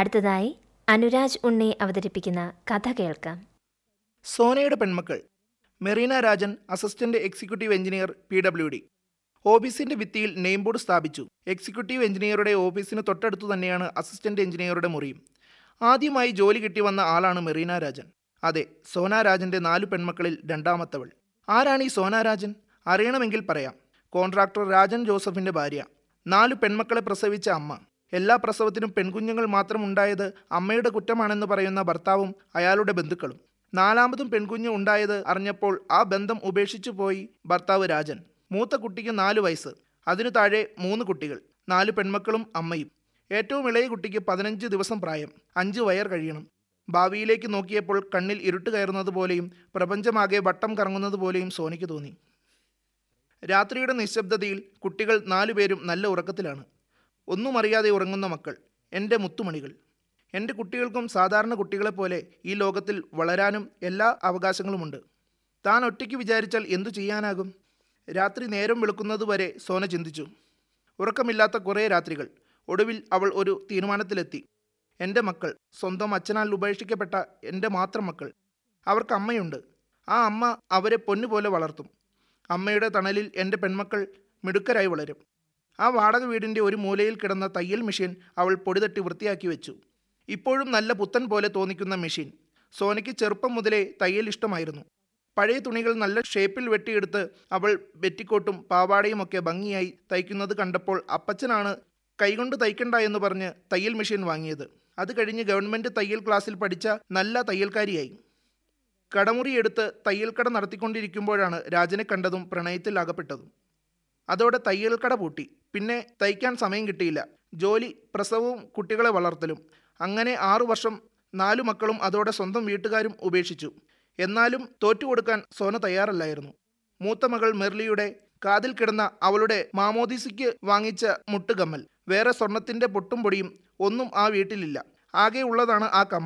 അടുത്തതായി അനുരാജ് ഉണ്ണി അവതരിപ്പിക്കുന്ന കഥ കേൾക്കാം സോനയുടെ പെൺമക്കൾ Merina Rajan assistant executive engineer P W D ഓഫീസിന്റെ ഭിത്തിയിൽ നെയിം ബോർഡ് സ്ഥാപിച്ചു എക്സിക്യൂട്ടീവ് എഞ്ചിനീയറുടെ ഓഫീസിന് തൊട്ടടുത്തു തന്നെയാണ് അസിസ്റ്റന്റ് എഞ്ചിനീയറുടെ മുറിയും ആദ്യമായി ജോലി കിട്ടി വന്ന ആളാണ് മെറീന രാജൻ അതെ സോന രാജന്റെ നാലു പെൺമക്കളിൽ രണ്ടാമത്തവൾ ആരാണ് ഈ സോന രാജൻ അറിയണമെങ്കിൽ പറയാം കോൺട്രാക്ടർ രാജൻ ജോസഫിന്റെ ഭാര്യ നാലു പെൺമക്കളെ പ്രസവിച്ച അമ്മ എല്ലാ പ്രസവത്തിനും പെൺകുഞ്ഞുങ്ങൾ മാത്രം ഉണ്ടായത് അമ്മയുടെ കുറ്റമാണെന്ന് പറയുന്ന ഭർത്താവും അയാളുടെ ബന്ധുക്കളും നാലാമതും പെൺകുഞ്ഞ് ഉണ്ടായത് അറിഞ്ഞപ്പോൾ ആ ബന്ധം ഉപേക്ഷിച്ചു പോയി ഭർത്താവ് രാജൻ മൂത്ത കുട്ടിക്ക് നാല് വയസ്സ് അതിനു താഴെ മൂന്ന് കുട്ടികൾ നാല് പെൺമക്കളും അമ്മയും ഏറ്റവും ഇളയ കുട്ടിക്ക് പതിനഞ്ച് ദിവസം പ്രായം അഞ്ച് വയർ കഴിയണം ഭാവിയിലേക്ക് നോക്കിയപ്പോൾ കണ്ണിൽ ഇരുട്ട് കയറുന്നത് പോലെയും പ്രപഞ്ചമാകെ വട്ടം കറങ്ങുന്നത് പോലെയും സോനിക്ക് തോന്നി രാത്രിയുടെ നിശബ്ദതയിൽ കുട്ടികൾ നാലുപേരും നല്ല ഉറക്കത്തിലാണ് ഒന്നും അറിയാതെ ഉറങ്ങുന്ന മക്കൾ എൻ്റെ മുത്തുമണികൾ എൻ്റെ കുട്ടികൾക്കും സാധാരണ കുട്ടികളെപ്പോലെ ഈ ലോകത്തിൽ വളരാനും എല്ലാ അവകാശങ്ങളുമുണ്ട് താൻ ഒറ്റയ്ക്ക് വിചാരിച്ചാൽ എന്തു ചെയ്യാനാകും രാത്രി നേരം വെളുക്കുന്നതുവരെ സോന ചിന്തിച്ചു ഉറക്കമില്ലാത്ത കുറേ രാത്രികൾ ഒടുവിൽ അവൾ ഒരു തീരുമാനത്തിലെത്തി എൻ്റെ മക്കൾ സ്വന്തം അച്ഛനാൽ ഉപേക്ഷിക്കപ്പെട്ട എൻ്റെ മാത്രം മക്കൾ അവർക്ക് അമ്മയുണ്ട് ആ അമ്മ അവരെ പൊന്നുപോലെ വളർത്തും അമ്മയുടെ തണലിൽ എൻ്റെ പെൺമക്കൾ മിടുക്കരായി വളരും ആ വാടക വീടിൻ്റെ ഒരു മൂലയിൽ കിടന്ന തയ്യൽ മെഷീൻ അവൾ പൊടിതട്ടി വൃത്തിയാക്കി വെച്ചു ഇപ്പോഴും നല്ല പുത്തൻ പോലെ തോന്നിക്കുന്ന മെഷീൻ സോനയ്ക്ക് ചെറുപ്പം മുതലേ തയ്യൽ ഇഷ്ടമായിരുന്നു പഴയ തുണികൾ നല്ല ഷേപ്പിൽ വെട്ടിയെടുത്ത് അവൾ ബെറ്റിക്കോട്ടും പാവാടയും ഒക്കെ ഭംഗിയായി തയ്ക്കുന്നത് കണ്ടപ്പോൾ അപ്പച്ചനാണ് കൈകൊണ്ട് തയ്ക്കണ്ട എന്ന് പറഞ്ഞ് തയ്യൽ മെഷീൻ വാങ്ങിയത് അത് കഴിഞ്ഞ് ഗവൺമെൻറ് തയ്യൽ ക്ലാസ്സിൽ പഠിച്ച നല്ല തയ്യൽക്കാരിയായി കടമുറിയെടുത്ത് തയ്യൽക്കട നടത്തിക്കൊണ്ടിരിക്കുമ്പോഴാണ് രാജനെ കണ്ടതും പ്രണയത്തിൽ അകപ്പെട്ടതും അതോടെ തയ്യൽക്കട പൂട്ടി പിന്നെ തയ്ക്കാൻ സമയം കിട്ടിയില്ല ജോലി പ്രസവവും കുട്ടികളെ വളർത്തലും അങ്ങനെ ആറു വർഷം നാലു മക്കളും അതോടെ സ്വന്തം വീട്ടുകാരും ഉപേക്ഷിച്ചു എന്നാലും തോറ്റുകൊടുക്കാൻ സോന തയ്യാറല്ലായിരുന്നു മൂത്ത മകൾ മെർലിയുടെ കാതിൽ കിടന്ന അവളുടെ മാമോദിസിക്ക് വാങ്ങിച്ച മുട്ടുകമ്മൽ വേറെ സ്വർണത്തിന്റെ പൊട്ടും പൊടിയും ഒന്നും ആ വീട്ടിലില്ല ആകെ ഉള്ളതാണ് ആ കമ്മൽ